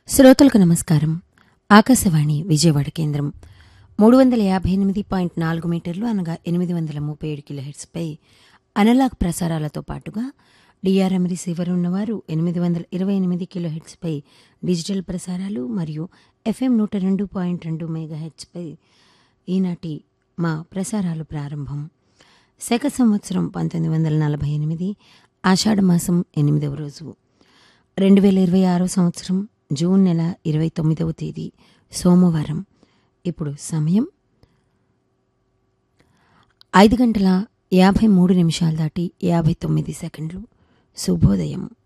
శ్రోతలకు నమస్కారం ఆకాశవాణి విజయవాడ కేంద్రం మూడు వందల యాభై ఎనిమిది పాయింట్ నాలుగు మీటర్లు అనగా ఎనిమిది వందల ముప్పై ఏడు కిలోహెర్ట్స్పై అనలాగ్ ప్రసారాలతో పాటుగా డిఆర్ఎం రిసీవర్ ఉన్నవారు ఎనిమిది వందల ఇరవై ఎనిమిది కిలోహెర్ట్స్పై డిజిటల్ ప్రసారాలు మరియు ఎఫ్ఎం నూట రెండు పాయింట్ రెండు మెగాహెర్ట్స్పై ఈనాటి మా ప్రసారాలు ప్రారంభం శక సంవత్సరం పంతొమ్మిది వందల నలభై ఎనిమిది ఆషాఢమాసం ఎనిమిదవ రోజు రెండు వేల ఇరవై ఆరో సంవత్సరం జూన్ నెల ఇరవై తొమ్మిదవ తేదీ సోమవారం ఇప్పుడు సమయం ఐదు గంటల యాభై మూడు నిమిషాలు దాటి యాభై తొమ్మిది సెకండ్లు శుభోదయం